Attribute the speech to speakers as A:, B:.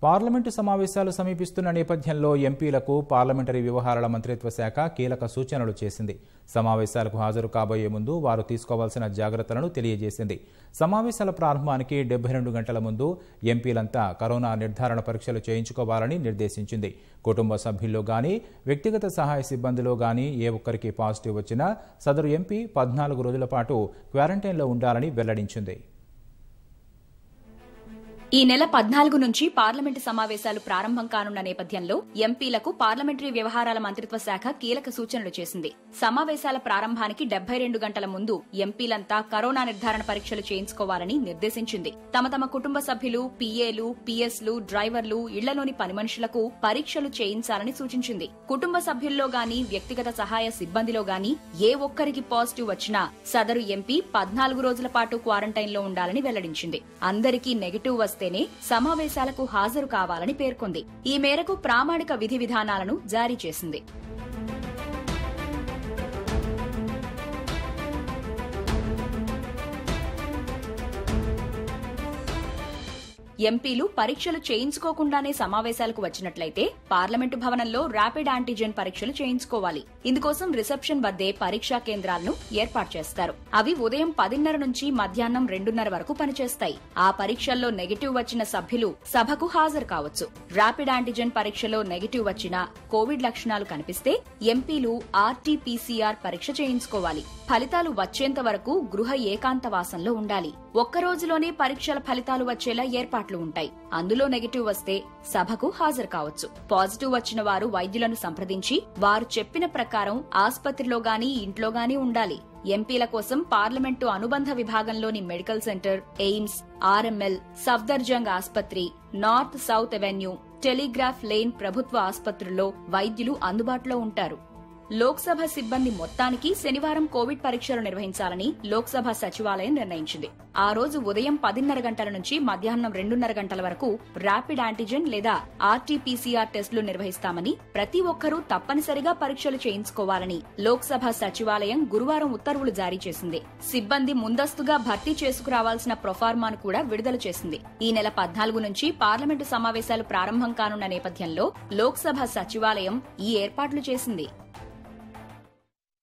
A: parliament సమావేశాలు సమీపిస్తున్న నేపథ్యంలో ఎంపీలకు పార్లమెంటరీ వ్యవహారాల మంత్రిత్వ శాఖ కీలక సూచనలు చేసింది సమావేశాలకు హాజరు కాబోయే ముందు వారు తీసుకోవాల్సిన జాగ్రత్తలను తెలియజేసింది సమావేశాల ప్రారంభానికి డెబ్బై రెండు గంటల ముందు ఎంపీలంతా కరోనా నిర్ధారణ పరీక్షలు చేయించుకోవాలని నిర్దేశించింది కుటుంబ సభ్యుల్లో గాని వ్యక్తిగత సహాయ సిబ్బందిలో గాని ఏ ఒక్కరికి పాజిటివ్ వచ్చినా సదరు ఎంపీ పద్నాలుగు రోజుల పాటు క్వారంటైన్లో ఉండాలని వెల్లడించింది
B: ఈ నెల పద్నాలుగు నుంచి పార్లమెంటు సమావేశాలు ప్రారంభం కానున్న నేపథ్యంలో ఎంపీలకు పార్లమెంటరీ వ్యవహారాల మంత్రిత్వ శాఖ కీలక సూచనలు చేసింది సమావేశాల ప్రారంభానికి డెబ్బై రెండు గంటల ముందు ఎంపీలంతా కరోనా నిర్ధారణ పరీక్షలు చేయించుకోవాలని నిర్దేశించింది తమ తమ కుటుంబ సభ్యులు పీఏలు పీఎస్లు డ్రైవర్లు ఇళ్లలోని పని మనుషులకు పరీక్షలు చేయించాలని సూచించింది కుటుంబ సభ్యుల్లో గాని వ్యక్తిగత సహాయ సిబ్బందిలో గాని ఏ ఒక్కరికి పాజిటివ్ వచ్చినా సదరు ఎంపీ పద్నాలుగు రోజుల పాటు క్వారంటైన్లో ఉండాలని వెల్లడించింది అందరికీ నెగిటివ్ వస్తేనే సమావేశాలకు హాజరు కావాలని పేర్కొంది ఈ మేరకు ప్రామాణిక విధి విధానాలను జారీ చేసింది ఎంపీలు పరీక్షలు చేయించుకోకుండానే సమావేశాలకు వచ్చినట్లయితే పార్లమెంటు భవనంలో ర్యాపిడ్ యాంటీజెన్ పరీక్షలు చేయించుకోవాలి ఇందుకోసం రిసెప్షన్ వద్దే పరీక్షా కేంద్రాలను ఏర్పాటు చేస్తారు అవి ఉదయం పదిన్నర నుంచి మధ్యాహ్నం రెండున్నర వరకు పనిచేస్తాయి ఆ పరీక్షల్లో నెగిటివ్ వచ్చిన సభ్యులు సభకు హాజరు కావచ్చు ర్యాపిడ్ యాంటీజెన్ పరీక్షలో నెగిటివ్ వచ్చినా కోవిడ్ లక్షణాలు కనిపిస్తే ఎంపీలు ఆర్టీపీసీఆర్ పరీక్ష చేయించుకోవాలి ఫలితాలు వచ్చేంత వరకు గృహ ఏకాంతవాసంలో ఉండాలి ఒక్క రోజులోనే పరీక్షల ఫలితాలు వచ్చేలా ఏర్పాట్లు ఉంటాయి అందులో నెగిటివ్ వస్తే సభకు హాజరు కావచ్చు పాజిటివ్ వచ్చిన వారు వైద్యులను సంప్రదించి వారు చెప్పిన ప్రకారం ఆసుపత్రిలో గాని ఇంట్లో గాని ఉండాలి ఎంపీల కోసం పార్లమెంటు అనుబంధ విభాగంలోని medical centre AIIMS RML Safdarjung ఆసుపత్రి North South avenue telegraph lane ప్రభుత్వ ఆసుపత్రుల్లో వైద్యులు అందుబాటులో ఉంటారు లోక్సభ సిబ్బంది మొత్తానికి శనివారం కోవిడ్ పరీక్షలు నిర్వహించాలని లోక్సభ సచివాలయం నిర్ణయించింది ఆ రోజు ఉదయం పదిన్నర గంటల నుంచి మధ్యాహ్నం రెండున్నర గంటల వరకు ర్యాపిడ్ యాంటీజెన్ లేదా ఆర్టీపీసీఆర్ టెస్టులు నిర్వహిస్తామని ప్రతి ఒక్కరూ తప్పనిసరిగా పరీక్షలు చేయించుకోవాలని లోక్సభ సచివాలయం గురువారం ఉత్తర్వులు జారీ చేసింది సిబ్బంది ముందస్తుగా భర్తీ చేసుకురావాల్సిన ప్రొఫార్మాను కూడా విడుదల చేసింది ఈ నెల పద్నాలుగు నుంచి పార్లమెంటు సమావేశాలు ప్రారంభం కానున్న నేపథ్యంలో లోక్సభ సచివాలయం ఈ ఏర్పాట్లు చేసింది